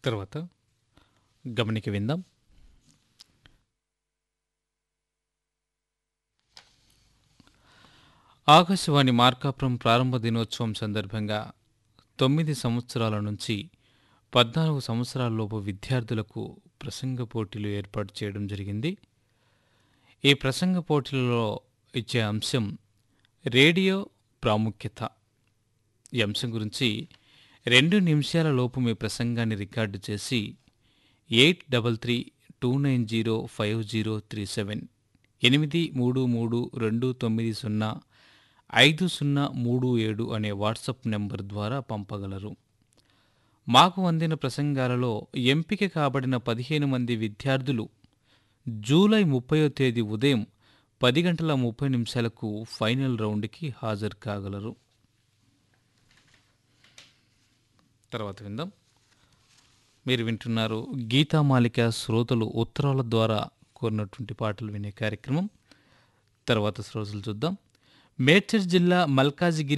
తర్వాత గమనిక విందాం ఆకాశవాణి మార్కాపురం ప్రారంభ దినోత్సవం సందర్భంగా తొమ్మిది సంవత్సరాల నుంచి పద్నాలుగు సంవత్సరాలలోపు విద్యార్థులకు ప్రసంగ పోటీలు ఏర్పాటు చేయడం జరిగింది ఈ ప్రసంగ పోటీలలో ఇచ్చే అంశం రేడియో ప్రాముఖ్యత ఈ అంశం గురించి రెండు నిమిషాల లోపు మీ ప్రసంగాన్ని రికార్డు చేసి eight double three two nine zero five zero three seven ఎనిమిది మూడు మూడు రెండు తొమ్మిది సున్నా ఐదు సున్నా మూడు ఏడు అనే వాట్సాప్ నెంబర్ ద్వారా పంపగలరు మాకు అందిన ప్రసంగాలలో ఎంపిక కాబడిన పదిహేను మంది విద్యార్థులు జూలై ముప్పయో తేదీ ఉదయం పది గంటల ముప్పై నిమిషాలకు ఫైనల్ రౌండ్కి హాజరు కాగలరు తర్వాత విందాం మీరు వింటున్నారు గీతామాలిక శ్రోతలు ఉత్తరాల ద్వారా కోరినటువంటి పాటలు వినే కార్యక్రమం తర్వాత శ్రోతలు చూద్దాం మేడ్చల్ జిల్లా మల్కాజిగిరి